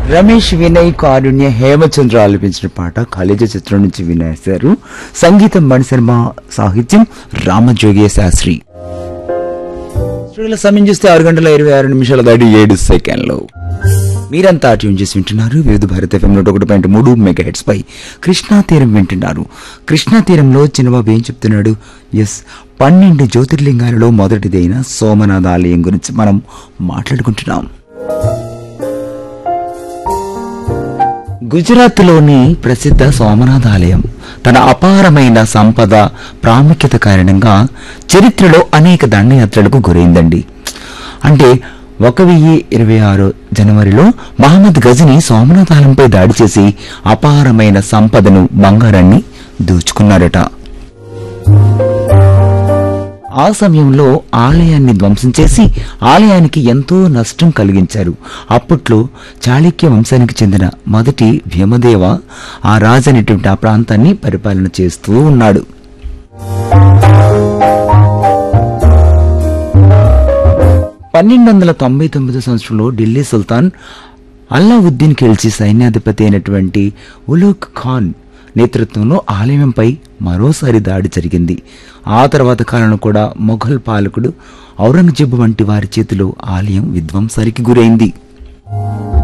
రమేష్ వినయ్ కారుణ్య హేమచంద్ర ఆలపించిన పాట కాలేజ చిత్రం నుంచి వినేశారు సంగీతం మణిశర్మ సాహిత్యం రామజోగి శాస్త్రి స్టూడియోలో సమయం చూస్తే ఆరు గంటల ఇరవై ఆరు నిమిషాల దాటి ఏడు సెకండ్లు మీరంతా ట్యూన్ చేసి వింటున్నారు వివిధ భారత ఎఫ్ఎం నూట ఒకటి పాయింట్ మూడు మెగా హెడ్స్ పై కృష్ణా తీరం వింటున్నారు కృష్ణా తీరంలో చిన్నబాబు ఏం చెప్తున్నాడు ఎస్ పన్నెండు జ్యోతిర్లింగాలలో మొదటిదైన సోమనాథ ఆలయం గురించి మనం మాట్లాడుకుంటున్నాం గుజరాత్లోని ప్రసిద్ధ సోమనాథ ఆలయం తన అపారమైన సంపద ప్రాముఖ్యత కారణంగా చరిత్రలో అనేక దండయాత్రలకు గురైందండి అంటే ఒక వెయ్యి ఇరవై ఆరు జనవరిలో మహమ్మద్ గజని సోమనాథ ఆలయంపై దాడి చేసి అపారమైన సంపదను బంగారాన్ని దోచుకున్నారట ఆ సమయంలో ఆలయాన్ని ధ్వంసం చేసి ఆలయానికి ఎంతో నష్టం కలిగించారు అప్పట్లో చాళుక్య వంశానికి చెందిన మొదటి భీమదేవ ఆ రాజు అనేటువంటి ఆ ప్రాంతాన్ని పరిపాలన చేస్తూ ఉన్నాడు పన్నెండు వందల తొంభై తొమ్మిది సంవత్సరంలో ఢిల్లీ సుల్తాన్ అల్లావుద్దీన్ ఖిల్జీ సైన్యాధిపతి అయినటువంటి ఉలుక్ ఖాన్ నేతృత్వంలో ఆలయంపై మరోసారి దాడి జరిగింది ఆ తర్వాత కాలంలో కూడా మొఘల్ పాలకుడు ఔరంగజేబు వంటి వారి చేతిలో ఆలయం విధ్వంసానికి గురైంది